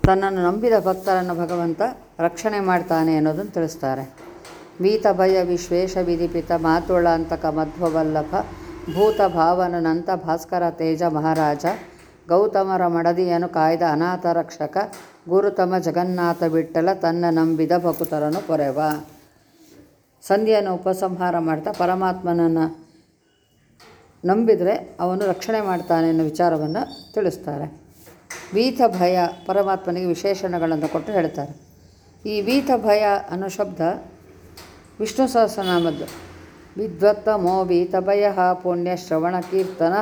ತನ್ನನ್ನು ನಂಬಿದ ಭಕ್ತರನ್ನು ಭಗವಂತ ರಕ್ಷಣೆ ಮಾಡ್ತಾನೆ ಅನ್ನೋದನ್ನು ತಿಳಿಸ್ತಾರೆ ಭೀತ ಭಯ ವಿಶ್ವೇಶ ವಿಧಿಪಿತ ಮಾತುಳಾಂತಕ ಮಧ್ವವಲ್ಲಭ ಭೂತ ಭಾವನನಂತ ಭಾಸ್ಕರ ತೇಜ ಮಹಾರಾಜ ಗೌತಮರ ಮಡದಿಯನ್ನು ಕಾಯ್ದ ಅನಾಥ ರಕ್ಷಕ ಗುರುತಮ ಜಗನ್ನಾಥ ಬಿಟ್ಟಲ ತನ್ನ ನಂಬಿದ ಭಕುತರನ್ನು ಪೊರೆವ ಸಂಧಿಯನ್ನು ಉಪಸಂಹಾರ ಮಾಡ್ತಾ ಪರಮಾತ್ಮನನ್ನು ನಂಬಿದರೆ ಅವನು ರಕ್ಷಣೆ ಮಾಡ್ತಾನೆ ಅನ್ನೋ ವಿಚಾರವನ್ನು ತಿಳಿಸ್ತಾರೆ ವೀತ ಭಯ ಪರಮಾತ್ಮನಿಗೆ ವಿಶೇಷಣಗಳನ್ನು ಕೊಟ್ಟು ಹೇಳ್ತಾರೆ ಈ ವೀತ ಭಯ ಅನ್ನೋ ಶಬ್ದ ವಿಷ್ಣು ಸಹಸ್ರನಾಮದ್ದು ವಿದ್ವತ್ತಮೋ ವೀತ ಭಯ ಪುಣ್ಯ ಶ್ರವಣ ಕೀರ್ತನ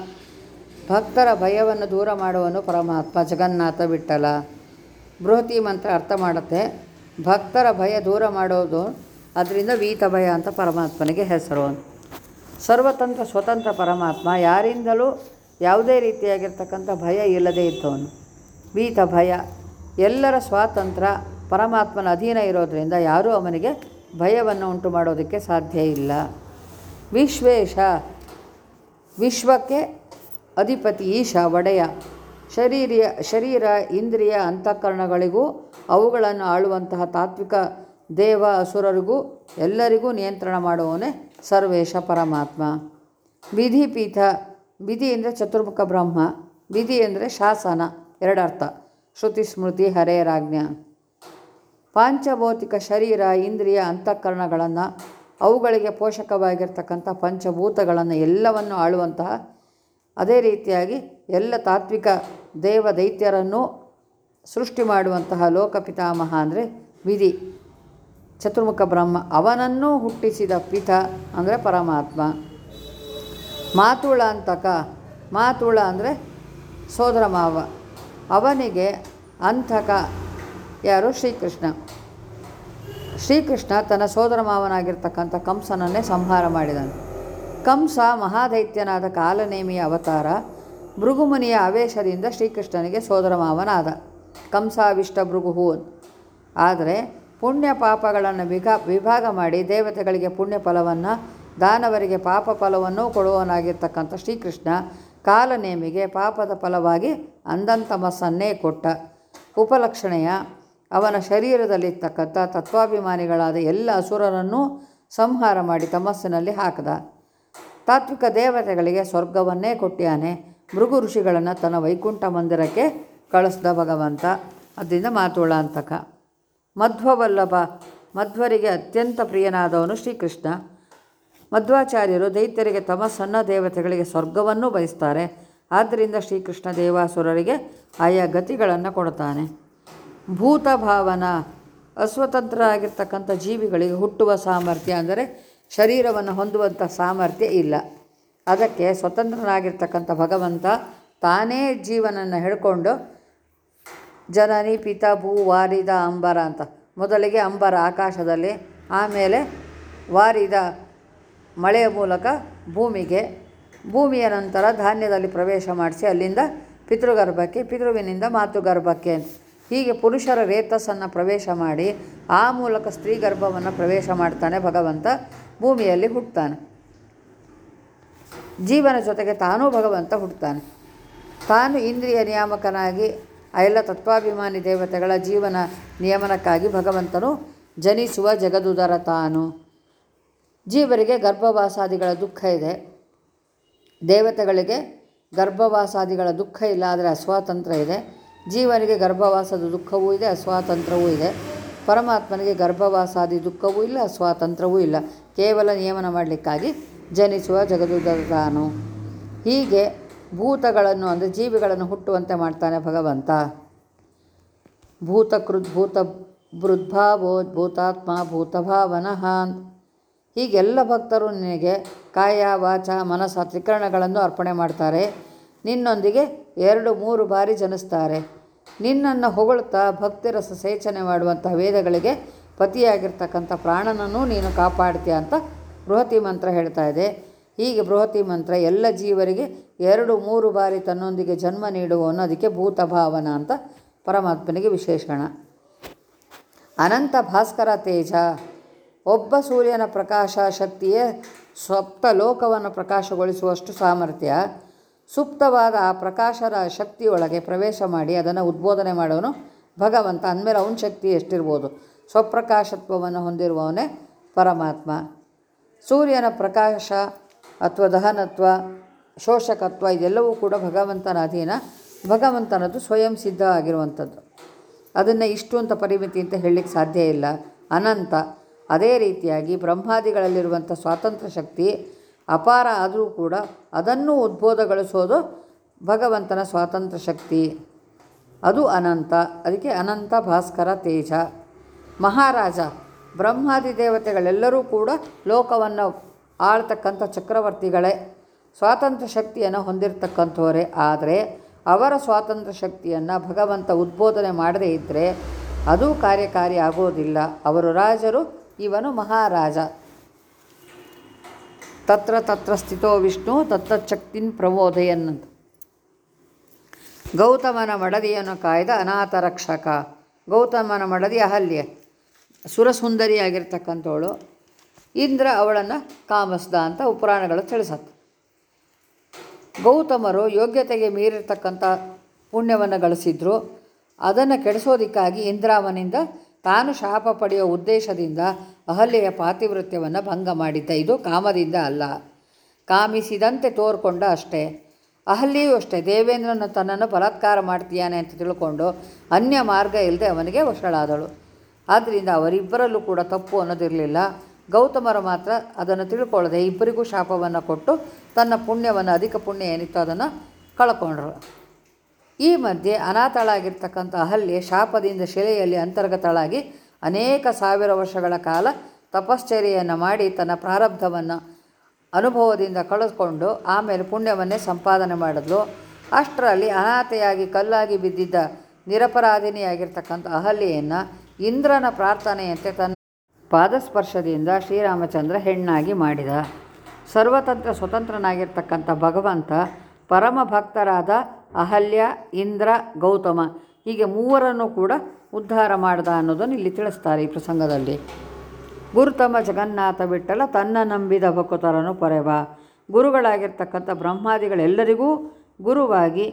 ಭಕ್ತರ ಭಯವನ್ನು ದೂರ ಮಾಡುವನು ಪರಮಾತ್ಮ ಜಗನ್ನಾಥ ಬಿಟ್ಟಲ ಬೃಹತಿ ಮಂತ್ರ ಅರ್ಥ ಮಾಡುತ್ತೆ ಭಕ್ತರ ಭಯ ದೂರ ಮಾಡೋದು ಅದರಿಂದ ವೀತ ಭಯ ಅಂತ ಪರಮಾತ್ಮನಿಗೆ ಹೆಸರು ಸರ್ವತಂತ್ರ ಸ್ವತಂತ್ರ ಪರಮಾತ್ಮ ಯಾರಿಂದಲೂ ಯಾವುದೇ ರೀತಿಯಾಗಿರ್ತಕ್ಕಂಥ ಭಯ ಇಲ್ಲದೇ ಇದ್ದವನು ವೀತ ಭಯ ಎಲ್ಲರ ಸ್ವಾತಂತ್ರ್ಯ ಪರಮಾತ್ಮನ ಅಧೀನ ಇರೋದರಿಂದ ಯಾರೂ ಅವನಿಗೆ ಭಯವನ್ನು ಉಂಟು ಮಾಡೋದಕ್ಕೆ ಸಾಧ್ಯ ಇಲ್ಲ ವಿಶ್ವೇಶ ವಿಶ್ವಕ್ಕೆ ಅಧಿಪತಿ ಈಶ ಒಡೆಯ ಶರೀರಿಯ ಶರೀರ ಇಂದ್ರಿಯ ಅಂತಃಕರಣಗಳಿಗೂ ಅವುಗಳನ್ನು ಆಳುವಂತಹ ತಾತ್ವಿಕ ದೇವ ಅಸುರರಿಗೂ ಎಲ್ಲರಿಗೂ ನಿಯಂತ್ರಣ ಮಾಡುವವನೇ ಸರ್ವೇಶ ಪರಮಾತ್ಮ ವಿಧಿಪೀಠ ವಿಧಿ ಅಂದರೆ ಚತುರ್ಮುಖ ಬ್ರಹ್ಮ ವಿಧಿ ಅಂದರೆ ಶಾಸನ ಎರಡರ್ಥ ಶ್ರುತಿ ಸ್ಮೃತಿ ಹರೇರಾಜ್ಞ ಪಾಂಚಭೌತಿಕ ಶರೀರ ಇಂದ್ರಿಯ ಅಂತಃಕರಣಗಳನ್ನು ಅವುಗಳಿಗೆ ಪೋಷಕವಾಗಿರ್ತಕ್ಕಂಥ ಪಂಚಭೂತಗಳನ್ನು ಎಲ್ಲವನ್ನು ಆಳುವಂತಹ ಅದೇ ರೀತಿಯಾಗಿ ಎಲ್ಲ ತಾತ್ವಿಕ ದೇವ ದೈತ್ಯರನ್ನು ಸೃಷ್ಟಿ ಮಾಡುವಂತಹ ಲೋಕಪಿತಾಮಹ ಅಂದರೆ ವಿಧಿ ಚತುರ್ಮುಖ ಬ್ರಹ್ಮ ಅವನನ್ನು ಹುಟ್ಟಿಸಿದ ಪಿತ ಅಂದರೆ ಪರಮಾತ್ಮ ಮಾತುಳ ಅಂತಕ ಮಾತುಳ ಅಂದರೆ ಸೋದರ ಮಾವ ಅವನಿಗೆ ಅಂತಕ ಯಾರು ಶ್ರೀಕೃಷ್ಣ ಶ್ರೀಕೃಷ್ಣ ತನ್ನ ಸೋದರ ಮಾವನಾಗಿರ್ತಕ್ಕಂಥ ಕಂಸನನ್ನೇ ಸಂಹಾರ ಮಾಡಿದನು ಕಂಸ ಮಹಾದೈತ್ಯನಾದ ಕಾಲನೇಮಿಯ ಅವತಾರ ಭೃಗುಮುನಿಯ ಆವೇಶದಿಂದ ಶ್ರೀಕೃಷ್ಣನಿಗೆ ಸೋದರ ಮಾವನಾದ ಕಂಸಾವಿಷ್ಟ ಭೃಗುಹು ಆದರೆ ಪುಣ್ಯ ಪಾಪಗಳನ್ನು ವಿಭಾ ವಿಭಾಗ ಮಾಡಿ ದೇವತೆಗಳಿಗೆ ಪುಣ್ಯ ಫಲವನ್ನು ದಾನವರಿಗೆ ಪಾಪ ಫಲವನ್ನು ಕೊಡುವವನಾಗಿರ್ತಕ್ಕಂಥ ಶ್ರೀಕೃಷ್ಣ ಕಾಲನೇಮಿಗೆ ಪಾಪದ ಫಲವಾಗಿ ಅಂದಂತಮಸ್ಸನ್ನೇ ಕೊಟ್ಟ ಉಪಲಕ್ಷಣೆಯ ಅವನ ಶರೀರದಲ್ಲಿರ್ತಕ್ಕಂಥ ತತ್ವಾಭಿಮಾನಿಗಳಾದ ಎಲ್ಲ ಅಸುರರನ್ನು ಸಂಹಾರ ಮಾಡಿ ತಮಸ್ಸಿನಲ್ಲಿ ಹಾಕಿದ ತಾತ್ವಿಕ ದೇವತೆಗಳಿಗೆ ಸ್ವರ್ಗವನ್ನೇ ಕೊಟ್ಟ್ಯಾನೆ ಮೃಗು ಋಷಿಗಳನ್ನು ತನ್ನ ವೈಕುಂಠ ಮಂದಿರಕ್ಕೆ ಕಳಿಸ್ದ ಭಗವಂತ ಅದರಿಂದ ಮಾತುಳ ಅಂತಕ ಮಧ್ವವಲ್ಲಭ ಮಧ್ವರಿಗೆ ಅತ್ಯಂತ ಪ್ರಿಯನಾದವನು ಶ್ರೀಕೃಷ್ಣ ಮಧ್ವಾಚಾರ್ಯರು ದೈತ್ಯರಿಗೆ ತಮಸ್ಸನ್ನ ದೇವತೆಗಳಿಗೆ ಸ್ವರ್ಗವನ್ನು ಬಯಸ್ತಾರೆ ಆದ್ದರಿಂದ ಶ್ರೀಕೃಷ್ಣ ದೇವಾಸುರರಿಗೆ ಆಯಾ ಗತಿಗಳನ್ನು ಕೊಡ್ತಾನೆ ಭೂತ ಭಾವನ ಅಸ್ವತಂತ್ರ ಆಗಿರ್ತಕ್ಕಂಥ ಜೀವಿಗಳಿಗೆ ಹುಟ್ಟುವ ಸಾಮರ್ಥ್ಯ ಅಂದರೆ ಶರೀರವನ್ನು ಹೊಂದುವಂಥ ಸಾಮರ್ಥ್ಯ ಇಲ್ಲ ಅದಕ್ಕೆ ಸ್ವತಂತ್ರನಾಗಿರ್ತಕ್ಕಂಥ ಭಗವಂತ ತಾನೇ ಜೀವನನ್ನು ಹಿಡ್ಕೊಂಡು ಜನನಿ ಪಿತ ಭೂ ವಾರಿದ ಅಂಬರ ಅಂತ ಮೊದಲಿಗೆ ಅಂಬರ ಆಕಾಶದಲ್ಲಿ ಆಮೇಲೆ ವಾರಿದ ಮಳೆಯ ಮೂಲಕ ಭೂಮಿಗೆ ಭೂಮಿಯ ನಂತರ ಧಾನ್ಯದಲ್ಲಿ ಪ್ರವೇಶ ಮಾಡಿಸಿ ಅಲ್ಲಿಂದ ಪಿತೃಗರ್ಭಕ್ಕೆ ಪಿತೃವಿನಿಂದ ಮಾತೃಗರ್ಭಕ್ಕೆ ಹೀಗೆ ಪುರುಷರ ರೇತಸ್ಸನ್ನು ಪ್ರವೇಶ ಮಾಡಿ ಆ ಮೂಲಕ ಸ್ತ್ರೀ ಗರ್ಭವನ್ನು ಪ್ರವೇಶ ಮಾಡ್ತಾನೆ ಭಗವಂತ ಭೂಮಿಯಲ್ಲಿ ಹುಟ್ಟುತ್ತಾನೆ ಜೀವನ ಜೊತೆಗೆ ತಾನೂ ಭಗವಂತ ಹುಟ್ಟುತ್ತಾನೆ ತಾನು ಇಂದ್ರಿಯ ನಿಯಾಮಕನಾಗಿ ಆ ಎಲ್ಲ ತತ್ವಾಭಿಮಾನಿ ದೇವತೆಗಳ ಜೀವನ ನಿಯಮನಕ್ಕಾಗಿ ಭಗವಂತನು ಜನಿಸುವ ಜಗದುದರ ತಾನು ಜೀವರಿಗೆ ಗರ್ಭವಾಸಾದಿಗಳ ದುಃಖ ಇದೆ ದೇವತೆಗಳಿಗೆ ಗರ್ಭವಾಸಾದಿಗಳ ದುಃಖ ಇಲ್ಲ ಆದರೆ ಅಸ್ವಾತಂತ್ರ್ಯ ಇದೆ ಜೀವನಿಗೆ ಗರ್ಭವಾಸದ ದುಃಖವೂ ಇದೆ ಅಸ್ವಾತಂತ್ರ್ಯವೂ ಇದೆ ಪರಮಾತ್ಮನಿಗೆ ಗರ್ಭವಾಸಾದಿ ದುಃಖವೂ ಇಲ್ಲ ಅಸ್ವಾತಂತ್ರ್ಯವೂ ಇಲ್ಲ ಕೇವಲ ನಿಯಮನ ಮಾಡಲಿಕ್ಕಾಗಿ ಜನಿಸುವ ಜಗದುದರ ತಾನು ಹೀಗೆ ಭೂತಗಳನ್ನು ಅಂದರೆ ಜೀವಿಗಳನ್ನು ಹುಟ್ಟುವಂತೆ ಮಾಡ್ತಾನೆ ಭಗವಂತ ಭೂತಕೃತ್ ಭೂತ ಬೃದ್ಭಾವೋ ಭೂತಾತ್ಮ ಭೂತಭಾವನಃ ಹೀಗೆಲ್ಲ ಭಕ್ತರು ನಿನಗೆ ಕಾಯ ವಾಚ ಮನಸ್ಸ ತ್ರಿಕರಣಗಳನ್ನು ಅರ್ಪಣೆ ಮಾಡ್ತಾರೆ ನಿನ್ನೊಂದಿಗೆ ಎರಡು ಮೂರು ಬಾರಿ ಜನಿಸ್ತಾರೆ ನಿನ್ನನ್ನು ಹೊಗಳುತ್ತಾ ಭಕ್ತಿರಸ ಸೇಚನೆ ಮಾಡುವಂಥ ವೇದಗಳಿಗೆ ಪತಿಯಾಗಿರ್ತಕ್ಕಂಥ ಪ್ರಾಣನನ್ನು ನೀನು ಕಾಪಾಡ್ತೀಯ ಅಂತ ಬೃಹತಿ ಮಂತ್ರ ಹೇಳ್ತಾ ಇದೆ ಹೀಗೆ ಬೃಹತಿ ಮಂತ್ರ ಎಲ್ಲ ಜೀವರಿಗೆ ಎರಡು ಮೂರು ಬಾರಿ ತನ್ನೊಂದಿಗೆ ಜನ್ಮ ನೀಡುವವನು ಅದಕ್ಕೆ ಭೂತಭಾವನ ಅಂತ ಪರಮಾತ್ಮನಿಗೆ ವಿಶೇಷಣ ಅನಂತ ಭಾಸ್ಕರ ತೇಜ ಒಬ್ಬ ಸೂರ್ಯನ ಪ್ರಕಾಶ ಶಕ್ತಿಯೇ ಸಪ್ತ ಲೋಕವನ್ನು ಪ್ರಕಾಶಗೊಳಿಸುವಷ್ಟು ಸಾಮರ್ಥ್ಯ ಸುಪ್ತವಾದ ಆ ಪ್ರಕಾಶದ ಶಕ್ತಿಯೊಳಗೆ ಪ್ರವೇಶ ಮಾಡಿ ಅದನ್ನು ಉದ್ಬೋಧನೆ ಮಾಡೋನು ಭಗವಂತ ಅಂದಮೇಲೆ ಅವನ ಶಕ್ತಿ ಎಷ್ಟಿರ್ಬೋದು ಸ್ವಪ್ರಕಾಶತ್ವವನ್ನು ಹೊಂದಿರುವವನೇ ಪರಮಾತ್ಮ ಸೂರ್ಯನ ಪ್ರಕಾಶ ಅಥವಾ ದಹನತ್ವ ಶೋಷಕತ್ವ ಇದೆಲ್ಲವೂ ಕೂಡ ಭಗವಂತನ ಅಧೀನ ಭಗವಂತನದು ಸ್ವಯಂ ಸಿದ್ಧ ಆಗಿರುವಂಥದ್ದು ಅದನ್ನು ಇಷ್ಟು ಅಂತ ಪರಿಮಿತಿ ಅಂತ ಹೇಳಲಿಕ್ಕೆ ಸಾಧ್ಯ ಇಲ್ಲ ಅನಂತ ಅದೇ ರೀತಿಯಾಗಿ ಬ್ರಹ್ಮಾದಿಗಳಲ್ಲಿರುವಂಥ ಸ್ವಾತಂತ್ರ್ಯ ಶಕ್ತಿ ಅಪಾರ ಆದರೂ ಕೂಡ ಅದನ್ನು ಉದ್ಬೋಧಗೊಳಿಸೋದು ಭಗವಂತನ ಸ್ವಾತಂತ್ರ್ಯ ಶಕ್ತಿ ಅದು ಅನಂತ ಅದಕ್ಕೆ ಅನಂತ ಭಾಸ್ಕರ ತೇಜ ಮಹಾರಾಜ ಬ್ರಹ್ಮಾದಿ ದೇವತೆಗಳೆಲ್ಲರೂ ಕೂಡ ಲೋಕವನ್ನು ಆಳ್ತಕ್ಕಂಥ ಚಕ್ರವರ್ತಿಗಳೇ ಸ್ವಾತಂತ್ರ್ಯ ಶಕ್ತಿಯನ್ನು ಹೊಂದಿರತಕ್ಕಂಥವರೇ ಆದರೆ ಅವರ ಸ್ವಾತಂತ್ರ್ಯ ಶಕ್ತಿಯನ್ನು ಭಗವಂತ ಉದ್ಬೋಧನೆ ಮಾಡದೇ ಇದ್ದರೆ ಅದು ಕಾರ್ಯಕಾರಿ ಆಗೋದಿಲ್ಲ ಅವರು ರಾಜರು ಇವನು ಮಹಾರಾಜ ತತ್ರ ತತ್ರ ಸ್ಥಿತೋ ವಿಷ್ಣು ತತ್ತಚ್ಛಕ್ತಿನ್ ಪ್ರಮೋದಯನ್ನಂತ ಗೌತಮನ ಮಡದಿಯನ್ನು ಕಾಯ್ದ ಅನಾಥ ರಕ್ಷಕ ಗೌತಮನ ಮಡದಿ ಅಹಲ್ಯೆ ಸುರಸುಂದರಿಯಾಗಿರ್ತಕ್ಕಂಥವಳು ಇಂದ್ರ ಅವಳನ್ನು ಕಾಮಿಸ್ದ ಅಂತ ಪುರಾಣಗಳು ತಿಳಿಸತ್ತೆ ಗೌತಮರು ಯೋಗ್ಯತೆಗೆ ಮೀರಿರ್ತಕ್ಕಂಥ ಪುಣ್ಯವನ್ನು ಗಳಿಸಿದ್ರು ಅದನ್ನು ಕೆಡಿಸೋದಕ್ಕಾಗಿ ಇಂದ್ರಾವನಿಂದ ತಾನು ಶಾಪ ಪಡೆಯುವ ಉದ್ದೇಶದಿಂದ ಅಹಲ್ಯೆಯ ಪಾತಿವೃತ್ಯವನ್ನು ಭಂಗ ಮಾಡಿದ್ದ ಇದು ಕಾಮದಿಂದ ಅಲ್ಲ ಕಾಮಿಸಿದಂತೆ ತೋರ್ಕೊಂಡ ಅಷ್ಟೇ ಅಹಲ್ಯೆಯೂ ಅಷ್ಟೇ ದೇವೇಂದ್ರನ ತನ್ನನ್ನು ಬಲಾತ್ಕಾರ ಮಾಡ್ತೀಯಾನೆ ಅಂತ ತಿಳ್ಕೊಂಡು ಅನ್ಯ ಮಾರ್ಗ ಇಲ್ಲದೆ ಅವನಿಗೆ ವಶಳಾದಳು ಆದ್ದರಿಂದ ಅವರಿಬ್ಬರಲ್ಲೂ ಕೂಡ ತಪ್ಪು ಅನ್ನೋದಿರಲಿಲ್ಲ ಗೌತಮರು ಮಾತ್ರ ಅದನ್ನು ತಿಳ್ಕೊಳ್ಳದೆ ಇಬ್ಬರಿಗೂ ಶಾಪವನ್ನು ಕೊಟ್ಟು ತನ್ನ ಪುಣ್ಯವನ್ನು ಅಧಿಕ ಪುಣ್ಯ ಏನಿತ್ತು ಅದನ್ನು ಕಳ್ಕೊಂಡ್ರು ಈ ಮಧ್ಯೆ ಅನಾಥಳಾಗಿರ್ತಕ್ಕಂಥ ಅಹಲ್ಯೆ ಶಾಪದಿಂದ ಶಿಲೆಯಲ್ಲಿ ಅಂತರ್ಗತಳಾಗಿ ಅನೇಕ ಸಾವಿರ ವರ್ಷಗಳ ಕಾಲ ತಪಶ್ಚರ್ಯೆಯನ್ನು ಮಾಡಿ ತನ್ನ ಪ್ರಾರಬ್ಧವನ್ನು ಅನುಭವದಿಂದ ಕಳೆದುಕೊಂಡು ಆಮೇಲೆ ಪುಣ್ಯವನ್ನೇ ಸಂಪಾದನೆ ಮಾಡಿದ್ಲು ಅಷ್ಟರಲ್ಲಿ ಅನಾಥೆಯಾಗಿ ಕಲ್ಲಾಗಿ ಬಿದ್ದಿದ್ದ ನಿರಪರಾಧಿನಿಯಾಗಿರ್ತಕ್ಕಂಥ ಅಹಲ್ಯೆಯನ್ನು ಇಂದ್ರನ ಪ್ರಾರ್ಥನೆಯಂತೆ ತನ್ನ ಪಾದಸ್ಪರ್ಶದಿಂದ ಶ್ರೀರಾಮಚಂದ್ರ ಹೆಣ್ಣಾಗಿ ಮಾಡಿದ ಸರ್ವತಂತ್ರ ಸ್ವತಂತ್ರನಾಗಿರ್ತಕ್ಕಂಥ ಭಗವಂತ ಪರಮ ಭಕ್ತರಾದ ಅಹಲ್ಯ ಇಂದ್ರ ಗೌತಮ ಹೀಗೆ ಮೂವರನ್ನು ಕೂಡ ಉದ್ಧಾರ ಮಾಡ್ದ ಅನ್ನೋದನ್ನು ಇಲ್ಲಿ ತಿಳಿಸ್ತಾರೆ ಈ ಪ್ರಸಂಗದಲ್ಲಿ ಗುರುತಮ ಜಗನ್ನಾಥ ಬಿಟ್ಟಲ ತನ್ನ ನಂಬಿದ ಭಕ್ತರನ್ನು ಪೊರೆವ ಗುರುಗಳಾಗಿರ್ತಕ್ಕಂಥ ಬ್ರಹ್ಮಾದಿಗಳೆಲ್ಲರಿಗೂ ಗುರುವಾಗಿ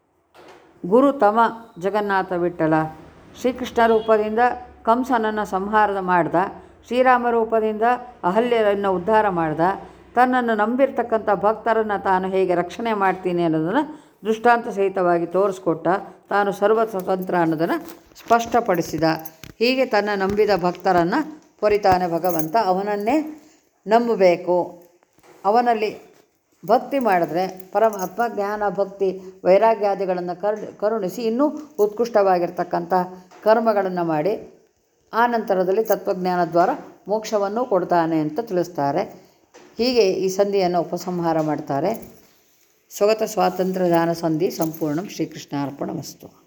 ಗುರುತಮ ಜಗನ್ನಾಥ ವಿಠಲ ಶ್ರೀಕೃಷ್ಣ ರೂಪದಿಂದ ಕಂಸನನ್ನು ಸಂಹಾರ ಮಾಡ್ದ ಶ್ರೀರಾಮ ರೂಪದಿಂದ ಅಹಲ್ಯರನ್ನು ಉದ್ಧಾರ ಮಾಡ್ದ ತನ್ನನ್ನು ನಂಬಿರ್ತಕ್ಕಂಥ ಭಕ್ತರನ್ನು ತಾನು ಹೇಗೆ ರಕ್ಷಣೆ ಮಾಡ್ತೀನಿ ಅನ್ನೋದನ್ನು ದೃಷ್ಟಾಂತ ಸಹಿತವಾಗಿ ತೋರಿಸ್ಕೊಟ್ಟ ತಾನು ಸರ್ವ ಸ್ವತಂತ್ರ ಅನ್ನೋದನ್ನು ಸ್ಪಷ್ಟಪಡಿಸಿದ ಹೀಗೆ ತನ್ನ ನಂಬಿದ ಭಕ್ತರನ್ನು ಪೊರಿತಾನೆ ಭಗವಂತ ಅವನನ್ನೇ ನಂಬಬೇಕು ಅವನಲ್ಲಿ ಭಕ್ತಿ ಮಾಡಿದ್ರೆ ಪರಮಾತ್ಮ ಜ್ಞಾನ ಭಕ್ತಿ ವೈರಾಗ್ಯಾದಿಗಳನ್ನು ಕರ್ ಕರುಣಿಸಿ ಇನ್ನೂ ಉತ್ಕೃಷ್ಟವಾಗಿರ್ತಕ್ಕಂಥ ಕರ್ಮಗಳನ್ನು ಮಾಡಿ ಆ ನಂತರದಲ್ಲಿ ತತ್ವಜ್ಞಾನ ದ್ವಾರ ಮೋಕ್ಷವನ್ನು ಕೊಡ್ತಾನೆ ಅಂತ ತಿಳಿಸ್ತಾರೆ ಹೀಗೆ ಈ ಸಂಧಿಯನ್ನು ಉಪಸಂಹಾರ ಮಾಡ್ತಾರೆ ಸ್ವಗತ ಸ್ವಾತಂತ್ರ್ಯ ದಾನ ಸಂಧಿ ಸಂಪೂರ್ಣ ಶ್ರೀಕೃಷ್ಣಾರ್ಪಣ ವಸ್ತು